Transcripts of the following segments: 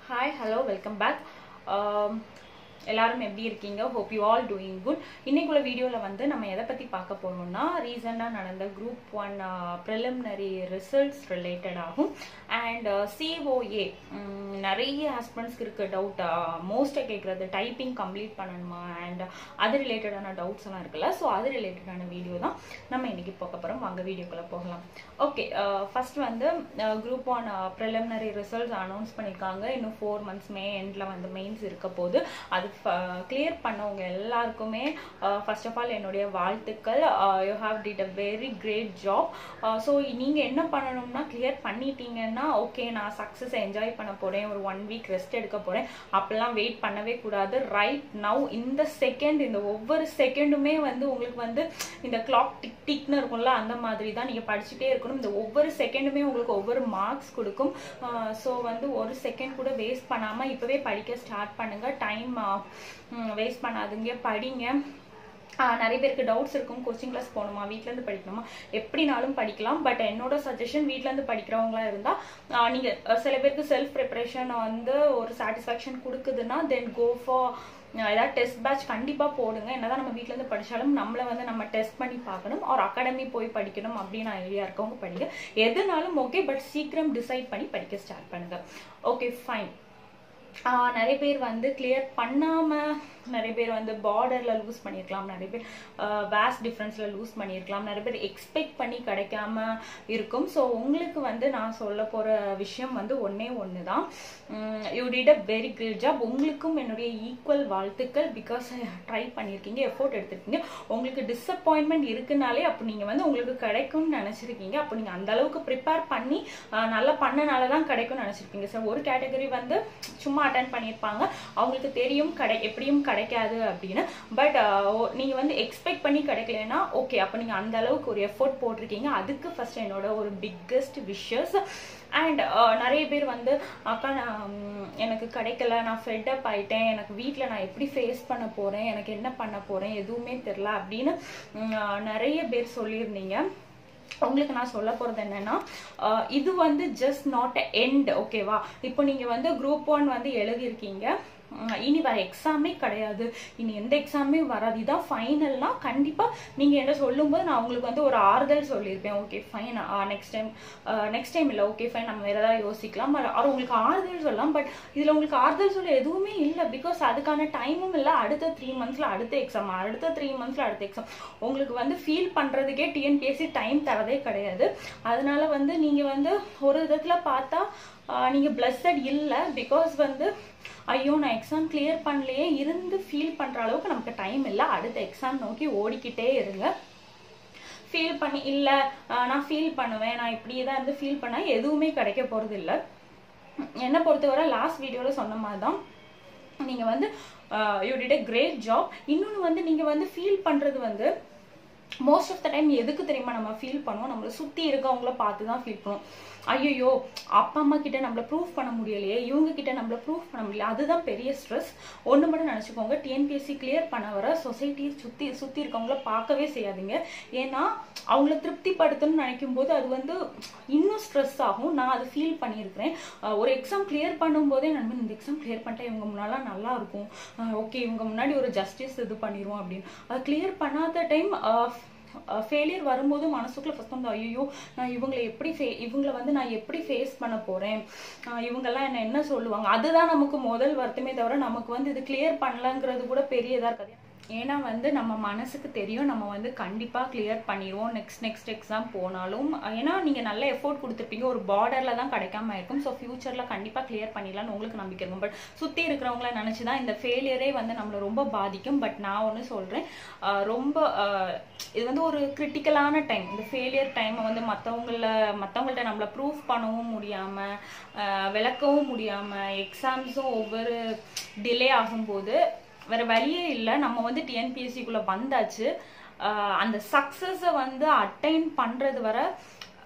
hi hello welcome back எல்லாரும் எப்படி இருக்கீங்க hope you all doing good இன்னைக்குள்ள வீடியோவில் வந்து நம்ம எதை பற்றி பார்க்க போகிறோம்னா ரீசெண்டாக நடந்த group one preliminary results related ஆகும் அண்ட் சிஓஏ நிறைய ஹஸ்பண்ட்ஸ்க்கு இருக்க டவுட் மோஸ்ட்டாக கேட்குறது டைப்பிங் கம்ப்ளீட் பண்ணணுமா அண்ட் அது ரிலேட்டடான டவுட்ஸ் எல்லாம் இருக்குல்ல ஸோ அது ரிலேட்டடான வீடியோ தான் நம்ம இன்னைக்கு பார்க்க போகிறோம் வாங்க வீடியோக்குள்ளே போகலாம் ஓகே ஃபர்ஸ்ட் வந்து group one preliminary results announce பண்ணியிருக்காங்க இன்னும் ஃபோர் மந்த்ஸ் மே எண்டில் வந்து மெயின்ஸ் இருக்க போது அது கிளியர் பண்ணவங்க எல்லாருக்குமே ஃபர்ஸ்ட் ஆஃப் ஆல் என்னுடைய வாழ்த்துக்கள் you have did a very great job so நீங்கள் என்ன பண்ணணும்னா கிளியர் பண்ணிட்டீங்கன்னா ஓகே நான் சக்ஸஸ் என்ஜாய் பண்ண போகிறேன் ஒரு ஒன் வீக் ரெஸ்ட் எடுக்க போகிறேன் அப்பெல்லாம் வெயிட் பண்ணவே கூடாது ரைட் நவ் இந்த செகண்ட் இந்த ஒவ்வொரு செகண்டுமே வந்து உங்களுக்கு வந்து இந்த கிளாக் டிக் டிக்னு இருக்கும்ல அந்த மாதிரி தான் நீங்கள் படிச்சுட்டே இருக்கணும் இந்த ஒவ்வொரு செகண்டுமே உங்களுக்கு ஒவ்வொரு மார்க்ஸ் கொடுக்கும் ஸோ வந்து ஒரு செகண்ட் கூட வேஸ்ட் பண்ணாமல் இப்போவே படிக்க ஸ்டார்ட் பண்ணுங்கள் டைம் வேஸ்ட் பண்ணாதுங்க படிங்க நிறைய பேருக்கு டவுட்ஸ் இருக்கும் கோச்சிங் கிளாஸ் போகணுமா வீட்டிலேருந்து படிக்கணுமா எப்படினாலும் படிக்கலாம் பட் என்னோட சஜஷன் வீட்டிலேருந்து படிக்கிறவங்களா இருந்தால் நீங்கள் சில பேருக்கு செல்ஃப் ப்ரிப்பரேஷன் வந்து ஒரு சாட்டிஸ்ஃபேக்ஷன் கொடுக்குதுன்னா தென் கோ ஃபார் ஏதாவது டெஸ்ட் பேட்ச் கண்டிப்பாக போடுங்க என்னதான் நம்ம வீட்டிலேருந்து படித்தாலும் நம்மளை வந்து நம்ம டெஸ்ட் பண்ணி பார்க்கணும் ஒரு அகாடமி போய் படிக்கணும் அப்படின்னு ஐடியா இருக்கவங்க படிங்க எதுனாலும் ஓகே பட் சீக்கிரம் டிசைட் பண்ணி படிக்க ஸ்டார்ட் பண்ணுங்க ஓகே ஃபைன் நிறைய பேர் வந்து கிளியர் பண்ணாமல் நிறைய பேர் வந்து பார்டரில் லூஸ் பண்ணியிருக்கலாம் நிறைய பேர் வேஸ்ட் டிஃப்ரென்ஸில் லூஸ் பண்ணியிருக்கலாம் நிறைய பேர் எக்ஸ்பெக்ட் பண்ணி கிடைக்காம இருக்கும் ஸோ உங்களுக்கு வந்து நான் சொல்ல போகிற விஷயம் வந்து ஒன்றே ஒன்று தான் you did a very great job உங்களுக்கும் என்னுடைய ஈக்குவல் வாழ்த்துக்கள் பிகாஸ் ட்ரை பண்ணியிருக்கீங்க எஃபோர்ட் எடுத்திருக்கீங்க உங்களுக்கு டிசப்பாயின்மெண்ட் இருக்குனாலே அப்போ நீங்கள் வந்து உங்களுக்கு கிடைக்கும்னு நினச்சிருக்கீங்க அப்போ நீங்கள் அந்த அளவுக்கு ப்ரிப்பேர் பண்ணி நல்லா பண்ணனால தான் கிடைக்கும்னு நினச்சிருப்பீங்க சார் ஒரு கேட்டகரி வந்து சும்மா அட்டன் பண்ணியிருப்பாங்க அவங்களுக்கு தெரியும் கடை எப்படியும் கிடைக்காது அப்படின்னு பட் நீங்கள் வந்து எக்ஸ்பெக்ட் பண்ணி கிடைக்கலன்னா ஓகே அப்போ நீங்கள் அந்த அளவுக்கு ஒரு எஃபோர்ட் போட்டிருக்கீங்க அதுக்கு ஃபர்ஸ்ட் என்னோட ஒரு பிக்கஸ்ட் விஷஸ் அண்ட் நிறைய பேர் வந்து அக்கா நான் எனக்கு கிடைக்கல நான் ஃபெட்டப் ஆயிட்டேன் எனக்கு வீட்டில் நான் எப்படி ஃபேஸ் பண்ண போகிறேன் எனக்கு என்ன பண்ண போகிறேன் எதுவுமே தெரில அப்படின்னு நிறைய பேர் சொல்லியிருந்தீங்க உங்களுக்கு நான் சொல்ல போகிறது என்னன்னா இது வந்து ஜஸ்ட் நாட் அ எண்ட் ஓகேவா இப்போ நீங்கள் வந்து குரூப் ஒன் வந்து எழுதியிருக்கீங்க இனி வர எக்ஸாமே கிடையாது இனி எந்த எக்ஸாமே வராது இதான் ஃபைனல்னா கண்டிப்பாக நீங்கள் என்ன சொல்லும்போது நான் உங்களுக்கு வந்து ஒரு ஆறுதல் சொல்லியிருப்பேன் okay fine next time next time இல்லை ஓகே ஃபைன் நம்ம வேறு ஏதாவது யோசிக்கலாம் அது உங்களுக்கு ஆறுதல் சொல்லலாம் பட் இதில் உங்களுக்கு ஆறுதல் சொல்ல எதுவுமே இல்லை பிகாஸ் அதுக்கான டைமும் இல்லை அடுத்த த்ரீ மந்த்ஸில் அடுத்த எக்ஸாம் அடுத்த த்ரீ மந்த்ஸில் அடுத்த எக்ஸாம் உங்களுக்கு வந்து ஃபீல் பண்ணுறதுக்கே டிஎன்பிஎஸ்சி டைம் தரதே கிடையாது அதனால வந்து நீங்கள் வந்து ஒரு விதத்தில் பார்த்தா நீங்கள் பிளஸ்ஸட் இல்லை பிகாஸ் வந்து ஐயோ நான் எக்ஸாம் கிளியர் பண்ணலையே இருந்து ஃபீல் பண்ணுற அளவுக்கு நமக்கு டைம் இல்லை அடுத்த எக்ஸாம் நோக்கி ஓடிக்கிட்டே இருங்க ஃபீல் பண்ணி இல்லை நான் ஃபீல் பண்ணுவேன் நான் இப்படியே தான் இருந்து ஃபீல் பண்ணால் எதுவுமே கிடைக்க போகிறது இல்லை என்னை பொறுத்தவரை லாஸ்ட் வீடியோவில் சொன்ன மாதிரி தான் நீங்கள் வந்து you did a great job இன்னொன்று வந்து நீங்கள் வந்து ஃபீல் பண்ணுறது வந்து மோஸ்ட் ஆஃப் த டைம் எதுக்கு தெரியுமா நம்ம ஃபீல் பண்ணுவோம் நம்மளை சுற்றி இருக்கவங்கள பார்த்து தான் ஃபீல் பண்ணுவோம் ஐயோ அப்பா அம்மா கிட்ட நம்மள ப்ரூவ் பண்ண முடியலையே இவங்க கிட்ட நம்மள ப்ரூவ் பண்ண முடியல அதுதான் பெரிய ஸ்ட்ரெஸ் ஒன்று மட்டும் நினச்சிக்கோங்க டிஎன்பிஎஸ்சி கிளியர் பண்ண வர சொசைட்டியை சுற்றி சுற்றி இருக்கவங்கள பார்க்கவே செய்யாதீங்க ஏன்னா அவங்கள திருப்திப்படுத்தணும்னு நினைக்கும் போது அது வந்து இன்னும் ஸ்ட்ரெஸ் ஆகும் நான் அதை ஃபீல் பண்ணியிருக்கிறேன் ஒரு எக்ஸாம் கிளியர் பண்ணும்போதே நான் இந்த எக்ஸாம் கிளியர் பண்ணிட்டா இவங்க முன்னாலாம் நல்லா இருக்கும் ஓகே இவங்க முன்னாடி ஒரு ஜஸ்டிஸ் இது பண்ணிடுவோம் அப்படின்னு அது கிளியர் பண்ணாத டைம் ஃபெயிலியர் வரும்போது மனசுக்குள்ள ஃபஸ்ட் வந்து ஐயோ நான் இவங்களை எப்படி ஃபே இவங்களை வந்து நான் எப்படி ஃபேஸ் பண்ண போகிறேன் இவங்கெல்லாம் என்ன என்ன சொல்லுவாங்க அதுதான் நமக்கு முதல் வருத்தமே தவிர நமக்கு வந்து இது கிளியர் பண்ணலங்கிறது கூட பெரியதாக இருக்காது ஏன்னா வந்து நம்ம மனசுக்கு தெரியும் நம்ம வந்து கண்டிப்பாக கிளியர் பண்ணிடுவோம் நெக்ஸ்ட் நெக்ஸ்ட் எக்ஸாம் போனாலும் ஏன்னா நீங்கள் நல்ல எஃபோர்ட் கொடுத்துருப்பீங்க ஒரு பார்டரில் தான் கிடைக்காம இருக்கும் ஸோ ஃபியூச்சரில் கண்டிப்பாக கிளியர் பண்ணிடலாம்னு உங்களுக்கு நம்பிக்கை இருக்கும் பட் சுற்றி இருக்கிறவங்கள நினச்சி தான் இந்த ஃபெயிலியரே வந்து நம்மளை ரொம்ப பாதிக்கும் பட் நான் ஒன்று சொல்கிறேன் ரொம்ப இது வந்து ஒரு கிரிட்டிக்கலான டைம் இந்த ஃபெயிலியர் டைமை வந்து மற்றவங்கள மற்றவங்கள்ட்ட நம்மளை ப்ரூவ் பண்ணவும் முடியாமல் விளக்கவும் முடியாமல் எக்ஸாம்ஸும் ஒவ்வொரு டிலே ஆகும்போது வேற வழியே இல்லை நம்ம வந்து டிஎன்பிஎஸ்சிக்குள்ள வந்தாச்சு அந்த சக்ஸஸை வந்து அட்டைன் பண்ணுறது வர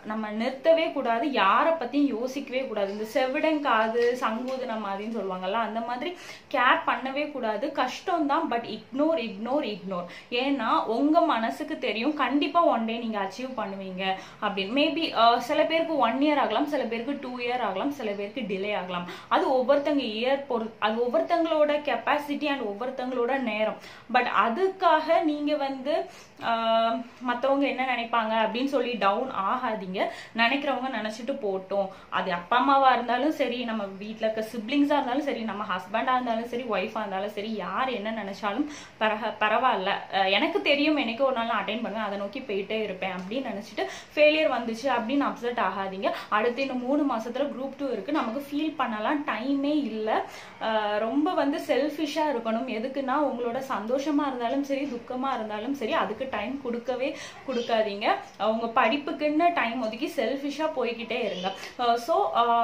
நம்ம நிறுத்தவே கூடாது யாரை பத்தியும் யோசிக்கவே கூடாது இந்த செவிடங்காது சங்கூதுன மாதிரின்னு சொல்லுவாங்கல்ல அந்த மாதிரி கேர் பண்ணவே கூடாது கஷ்டம் தான் பட் இக்னோர் இக்னோர் இக்னோர் ஏன்னா உங்க மனசுக்கு தெரியும் கண்டிப்பா ஒன் டே நீங்க அச்சீவ் பண்ணுவீங்க அப்படின்னு மேபி சில பேருக்கு ஒன் இயர் ஆகலாம் சில பேருக்கு டூ இயர் ஆகலாம் சில பேருக்கு டிலே ஆகலாம் அது ஒவ்வொருத்தங்க இயர் பொறு அது ஒவ்வொருத்தங்களோட கெப்பாசிட்டி அண்ட் ஒவ்வொருத்தங்களோட நேரம் பட் அதுக்காக நீங்க வந்து ஆஹ், மத்தவங்க என்ன நினைப்பாங்க அப்படின்னு சொல்லி டவுன் ஆகாதீங்க நினைக்கிறவங்க நினைச்சிட்டு போட்டோம் அது அப்பா அம்மாவா இருந்தாலும் சரி நம்ம வீட்ல இருக்க சிப்ளிங்ஸா இருந்தாலும் சரி நம்ம ஹஸ்பண்டா இருந்தாலும் சரி ஒய்ஃபா இருந்தாலும் சரி யார் என்ன நினைச்சாலும் பரவ பரவாயில்ல அஹ், எனக்கு தெரியும் எனக்கு ஒரு நாள் நான் அட்டைன் பண்ணுவேன் அதை நோக்கி போயிட்டே இருப்பேன் அப்படின்னு நினைச்சிட்டு ஃபெயிலியர் வந்துச்சு அப்படின்னு அப்செட் ஆகாதீங்க அடுத்து இன்னும் மூணு மாசத்துல குரூப் டூ இருக்கு நமக்கு ஃபீல் பண்ணலாம் டைமே இல்லை ரொம்ப வந்து செல்ஃபிஷா இருக்கணும் எதுக்குன்னா உங்களோட சந்தோஷமா இருந்தாலும் சரி துக்கமா இருந்தாலும் சரி அதுக்கு டைம் கொடுக்கவே கொடுக்காதீங்க அஹ் உங்க படிப்புக்குன்னு டைம் ஒதுக்கி செல்ஃபிஷா போய்கிட்டே இருங்க ஸோ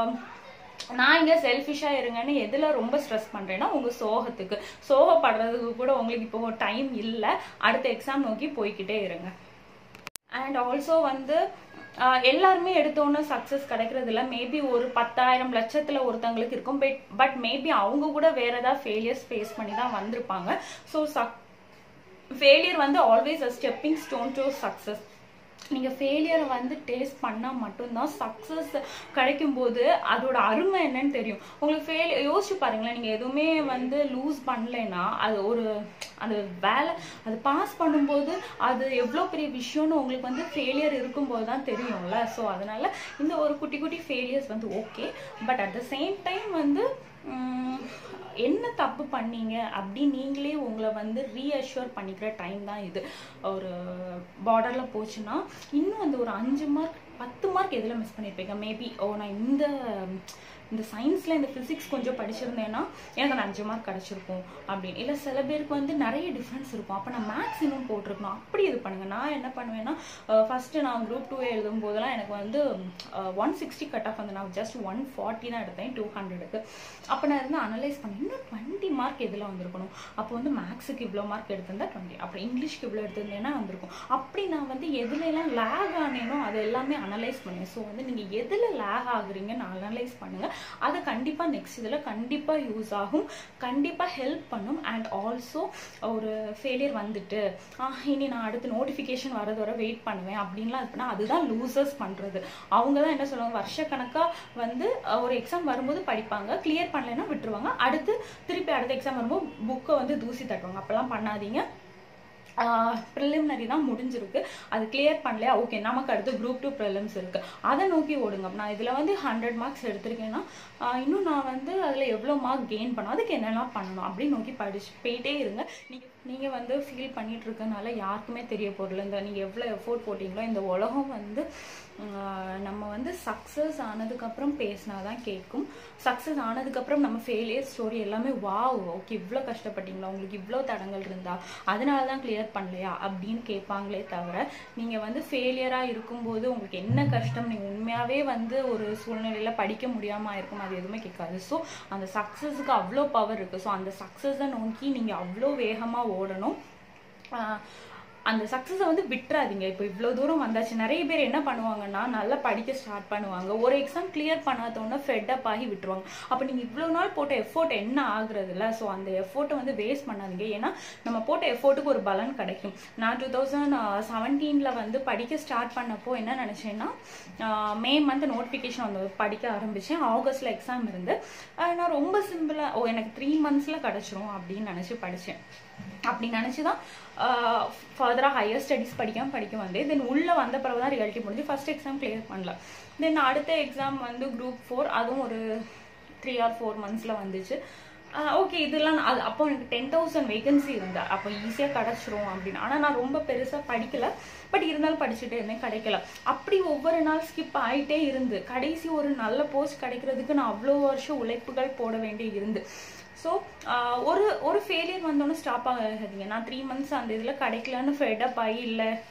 நான் இங்க செல்ஃபிஷா இருங்கன்னு எதுல ரொம்ப ஸ்ட்ரெஸ் பண்றேன்னா உங்க சோகத்துக்கு சோகப்படுறதுக்கு கூட உங்களுக்கு இப்போ டைம் இல்ல அடுத்த எக்ஸாம் நோக்கி போய்கிட்டே இருங்க அண்ட் ஆல்சோ வந்து ஆஹ் எல்லாருமே எடுத்தோன்னு சக்ஸஸ் கிடைக்கிறது இல்ல மேபி ஒரு பத்தாயிரம் லட்சத்துல ஒருத்தங்களுக்கு இருக்கும் பட் பட் மேபி அவங்க கூட வேற ஏதாவது ஃபெயிலியர்ஸ் ஃபேஸ் பண்ணி தான் வந்திருப்பாங்க ஸோ சக் ஃபெயிலியர் வந்து always a stepping stone to success நீங்கள் ஃபெயிலியரை வந்து டேஸ்ட் பண்ணால் மட்டும்தான் சக்ஸஸ் கிடைக்கும் போது அதோட அருமை என்னன்னு தெரியும் உங்களுக்கு ஃபெயில் யோசிச்சு பாருங்களேன் நீங்கள் எதுவுமே வந்து லூஸ் பண்ணலைன்னா அது ஒரு அந்த வேலை அது பாஸ் பண்ணும்போது அது எவ்வளோ பெரிய விஷயம்னு உங்களுக்கு வந்து ஃபெயிலியர் இருக்கும்போது தான் தெரியும்ல ஸோ அதனால இந்த ஒரு குட்டி குட்டி ஃபெயிலியர்ஸ் வந்து okay but at the same time வந்து உம், என்ன தப்பு பண்ணீங்க அப்படி நீங்களே உங்களை வந்து ரீஅஷ்யூர் பண்ணிக்கிற டைம் தான் இது ஒரு பார்டரில் போச்சுன்னா இன்னும் அந்த ஒரு அஞ்சு மார்க் பத்து மார்க் எதில் மிஸ் பண்ணியிருப்பீங்க மேபி ஓ நான் இந்த இந்த சயின்ஸில் இந்த ஃபிசிக்ஸ் கொஞ்சம் படிச்சிருந்தேன்னா எனக்கு அந்த அஞ்சு மார்க் கிடச்சிருக்கும் அப்படின்னு இல்லை சில பேருக்கு வந்து நிறைய டிஃப்ரென்ஸ் இருக்கும் அப்போ நான் மேக்ஸ் இன்னும் போட்டிருக்கணும் அப்படி இது பண்ணுங்க நான் என்ன பண்ணுவேன்னா ஃபஸ்ட்டு நான் குரூப் டூ எழுதும் போதெல்லாம் எனக்கு வந்து ஒன் சிக்ஸ்டி கட் ஆஃப் வந்து நான் ஜஸ்ட் ஒன் ஃபார்ட்டி தான் எடுத்தேன் டூ ஹண்ட்ரடுக்கு அப்போ நான் இருந்து அனலைஸ் பண்ணி இன்னும் டுவெண்ட்டி மார்க் எதில் வந்திருக்கணும் அப்போ வந்து மேக்ஸுக்கு இவ்வளோ மார்க் எடுத்திருந்தா டுவெண்ட்டி அப்புறம் இங்கிலீஷ்க்கு இவ்வளோ எடுத்திருந்தேன்னா வந்திருக்கும் அப்படி நான் வந்து எதுல எல்லாம் லேக் ஆனேனோ அது எல்லாமே அனலைஸ் பண்ணேன் ஸோ வந்து நீங்கள் எதில் லேக் ஆகுறீங்கன்னு அனலைஸ் பண்ணுங்க அது கண்டிப்பாக நெக்ஸ்ட் இதில் கண்டிப்பாக யூஸ் ஆகும் கண்டிப்பாக ஹெல்ப் பண்ணும் அண்ட் ஆல்சோ ஒரு ஃபெயிலியர் வந்துட்டு ஆஹ் இனி நான் அடுத்து நோட்டிஃபிகேஷன் வரது வரை வெயிட் பண்ணுவேன் அப்படின்லாம் இது பண்ணால் அதுதான் லூசர்ஸ் பண்ணுறது அவங்க தான் என்ன சொல்லுவாங்க வருஷக்கணக்காக வந்து அஹ், ஒரு எக்ஸாம் வரும்போது படிப்பாங்க கிளியர் பண்ணலைன்னா விட்டுருவாங்க அடுத்து திருப்பி அடுத்த எக்ஸாம் வரும்போது புக்கை வந்து தூசி தட்டுவாங்க அப்போல்லாம் பண்ணாதீங்க ப்ரிலிமினரி தான் முடிஞ்சிருக்கு அது கிளியர் பண்ணலையா ஓகே நமக்கு அடுத்து குரூப் டூ ப்ரிலிம்ஸ் இருக்கு அதை நோக்கி ஓடுங்க நான் இதில் வந்து ஹண்ட்ரட் மார்க்ஸ் எடுத்திருக்கேன்னா ஆஹ் இன்னும் நான் வந்து அதில் எவ்வளோ மார்க் கெயின் பண்ணணும் அதுக்கு என்னெல்லாம் பண்ணணும் அப்படின்னு நோக்கி படிச்சு போயிட்டே இருங்க நீங்கள் நீங்கள் வந்து ஃபீல் பண்ணிட்டு இருக்கனால யாருக்குமே தெரிய போறதில்ல இந்த நீங்கள் எவ்வளோ எஃபோர்ட் போட்டிங்களோ இந்த உலகம் வந்து ஆஹ் நம்ம வந்து சக்ஸஸ் ஆனதுக்கப்புறம் பேசினா தான் கேட்கும் சக்ஸஸ் ஆனதுக்கப்புறம் நம்ம ஃபெயிலியர் ஸ்டோரி எல்லாமே வாவ் ஓகே இவ்வளோ கஷ்டப்பட்டீங்களா உங்களுக்கு இவ்வளோ தடங்கள் இருந்தா அதனால தான் கிளியர் பண்ணலையா அப்படின்னு கேட்பாங்களே தவிர நீங்கள் வந்து ஃபெயிலியராக இருக்கும்போது உங்களுக்கு என்ன கஷ்டம் நீங்கள் உண்மையாகவே வந்து ஒரு சூழ்நிலையில் படிக்க முடியாமல் இருக்கும் அது எதுவுமே கேட்காது ஸோ அந்த சக்ஸஸுக்கு அவ்வளோ பவர் இருக்குது ஸோ அந்த சக்ஸஸை நோக்கி நீங்கள் அவ்வளோ வேகமாக ஓடணும் ஆஹ் அந்த சக்ஸஸை வந்து விட்டுறாதீங்க இப்போ இவ்வளோ தூரம் வந்தாச்சு நிறைய பேர் என்ன பண்ணுவாங்கன்னா நல்லா படிக்க ஸ்டார்ட் பண்ணுவாங்க ஒரு எக்ஸாம் கிளியர் பண்ணாதோன்னா ஃபெட்டப் ஆகி விட்டுருவாங்க அப்போ நீங்கள் இவ்வளோ நாள் போட்ட எஃபோர்ட் என்ன ஆகுறது இல்லை ஸோ அந்த எஃபோர்ட்டை வந்து வேஸ்ட் பண்ணாதீங்க ஏன்னா நம்ம போட்ட எஃபோர்ட்டுக்கு ஒரு பலன் கிடைக்கும் நான் டூ தௌசண்ட் செவன்டீனில் வந்து படிக்க ஸ்டார்ட் பண்ணப்போ என்ன நினச்சேன்னா மே மந்த் நோட்டிஃபிகேஷன் வந்து படிக்க ஆரம்பித்தேன் ஆகஸ்ட்டில் எக்ஸாம் இருந்து ஆஹ் நான் ரொம்ப சிம்பிளாக ஓ எனக்கு த்ரீ மந்த்ஸில் கிடச்சிரும் அப்படின்னு நினச்சி படித்தேன் அப்படி நினச்சி தான் ஃபர்தராக ஹையர் ஸ்டடீஸ் படிக்காம படிக்க வந்தேன் தென் உள்ளே வந்த பிறகு தான் ரியாலிட்டி முடிஞ்சு ஃபர்ஸ்ட் எக்ஸாம் கிளியர் பண்ணல தென் அடுத்த எக்ஸாம் வந்து குரூப் ஃபோர் அதுவும் ஒரு த்ரீ ஆர் ஃபோர் மந்த்ஸில் வந்துச்சு ஓகே இதெல்லாம் நான் அது அப்போ எனக்கு டென் தௌசண்ட் வேகன்சி இருந்தா அப்போ ஈஸியாக கிடச்சிரும் அப்படின்னு ஆனால் நான் ரொம்ப பெருசாக படிக்கல பட் இருந்தாலும் படிச்சுட்டே இருந்தேன் கிடைக்கல அப்படி ஒவ்வொரு நாள் ஸ்கிப் ஆகிட்டே இருந்து கடைசி ஒரு நல்ல போஸ்ட் கிடைக்கிறதுக்கு நான் அவ்வளோ வருஷம் உழைப்புகள் போட வேண்டி இருந்து ஸோ ஒரு ஒரு ஃபெயிலியர் வந்தோன்னே ஸ்டாப் ஆகாதீங்க நான் த்ரீ மந்த்ஸ் அந்த இதில் கிடைக்கலன்னு ஃபெடப் ஆகி இல்லை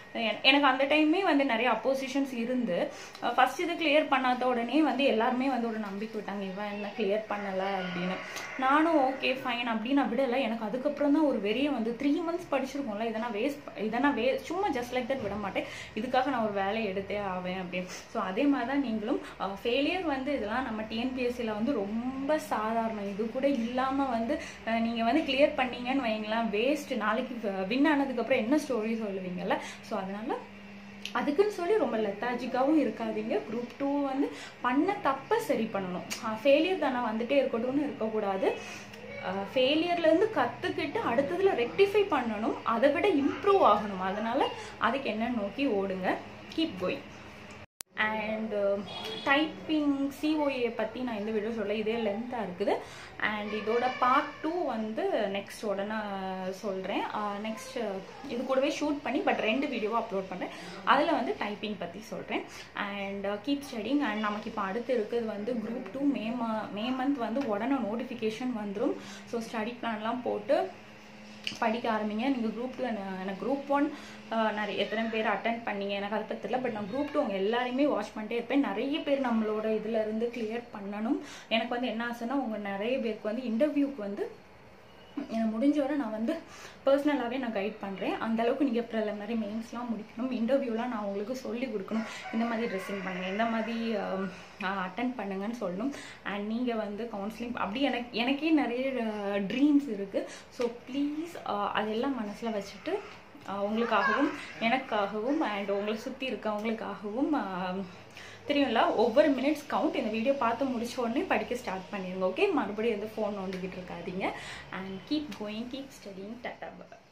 எ- எனக்கு அந்த டைமே வந்து நிறைய அப்போசிஷன்ஸ் இருந்து ஃபர்ஸ்ட் இது கிளியர் பண்ணாத உடனே வந்து எல்லாருமே வந்து ஒரு நம்பிக்கை விட்டாங்க இவன் என்ன கிளியர் பண்ணலை அப்படின்னு நானும் ஓகே ஃபைன் அப்படின்னு நான் விடலை எனக்கு அதுக்கப்புறம் தான் ஒரு வெறிய வந்து த்ரீ மந்த்ஸ் படிச்சிருக்கோம்ல இதை நான் வேஸ்ட் இதை நான் வே சும்மா ஜஸ்ட் லைக் தட் விட மாட்டேன் இதுக்காக நான் ஒரு வேலையை எடுத்தே ஆவேன் அப்படின்னு ஸோ அதே மாதிரி தான் நீங்களும் ஃபெயிலியர் வந்து இதெல்லாம் நம்ம டிஎன்பிஎஸ்சியில் வந்து ரொம்ப சாதாரணம் இது கூட இல்லாமல் வந்து அஹ், நீங்க வந்து கிளியர் பண்ணீங்கன்னு வைங்களேன் வேஸ்ட் நாளைக்கு வின் ஆனதுக்கப்புறம் என்ன ஸ்டோரி சொல்லுவீங்கல்ல ஸோ அதனால அதுக்குன்னு சொல்லி ரொம்ப லெத்தாஜிக்காவும் இருக்காதீங்க குரூப் டூ வந்து பண்ண தப்பை சரி பண்ணணும் ஃபெயிலியர் தானே வந்துட்டே இருக்கட்டும்னு இருக்கக்கூடாது ஃபெயிலியர்லேருந்து கற்றுக்கிட்டு அடுத்ததில் ரெக்டிஃபை பண்ணணும் அதை விட இம்ப்ரூவ் ஆகணும் அதனால அதுக்கு என்ன நோக்கி ஓடுங்க keep going and typing COA பற்றி நான் இந்த வீடியோ சொல்ல இதே லென்த்தாக இருக்குது அண்ட் இதோட பார்ட் டூ வந்து நெக்ஸ்ட் உடனே சொல்கிறேன் நெக்ஸ்ட் இது கூடவே ஷூட் பண்ணி பட் ரெண்டு வீடியோவாக அப்லோட் பண்ணுறேன் அதில் வந்து டைப்பிங் பற்றி சொல்கிறேன் அண்ட் கீப் ஸ்டடிங் அண்ட் நமக்கு இப்போ அடுத்து இருக்குது வந்து குரூப் டூ மே மா மே மந்த் வந்து உடனே நோட்டிஃபிகேஷன் வந்துடும் ஸோ ஸ்டடி பிளான்லாம் போட்டு படிக்க ஆரம்பிங்க நீங்கள் குரூப் டூ எனக்கு குரூப் ஒன் நிறைய எத்தனை பேர் அட்டன் பண்ணீங்க எனக்கு அதை பற்றி தெரியல பட் நான் குரூப் டூ உங்க எல்லாரையுமே வாட்ச் பண்ணிட்டே இருப்பேன் நிறைய பேர் நம்மளோட இதுல இருந்து கிளியர் பண்ணணும் எனக்கு வந்து என்ன ஆசைன்னா உங்க நிறைய பேருக்கு வந்து இன்டர்வியூக்கு வந்து எனக்கு முடிஞ்ச வரை நான் வந்து பர்சனலாகவே நான் கைட் பண்ணுறேன் அந்த அளவுக்கு நீங்கள் ப்ரிலிமினரி மெயின்ஸ்லாம் முடிக்கணும் இன்டர்வியூலாம் நான் உங்களுக்கு சொல்லி கொடுக்கணும் இந்த மாதிரி ட்ரெஸ்ஸிங் பண்ணுங்கள் இந்த மாதிரி அட்டன் பண்ணுங்கன்னு சொல்லணும் அண்ட் நீங்கள் வந்து கவுன்சிலிங் அப்படி எனக்கு எனக்கே நிறைய ட்ரீம்ஸ் இருக்குது ஸோ ப்ளீஸ் அதெல்லாம் மனசில் வச்சுட்டு ஆஹ் உங்களுக்காகவும் எனக்காகவும் அண்ட் உங்களை சுற்றி இருக்கவங்களுக்காகவும் ஆஹ் தெரியும்ல ஒவ்வொரு மினிட்ஸ் கவுண்ட் இந்த வீடியோ பார்த்து முடிச்ச உடனே படிக்க ஸ்டார்ட் பண்ணிடுங்க ஓகே மறுபடியும் எந்த ஃபோன் நோண்டிக்கிட்டு இருக்காதீங்க and keep going keep studying ta-ta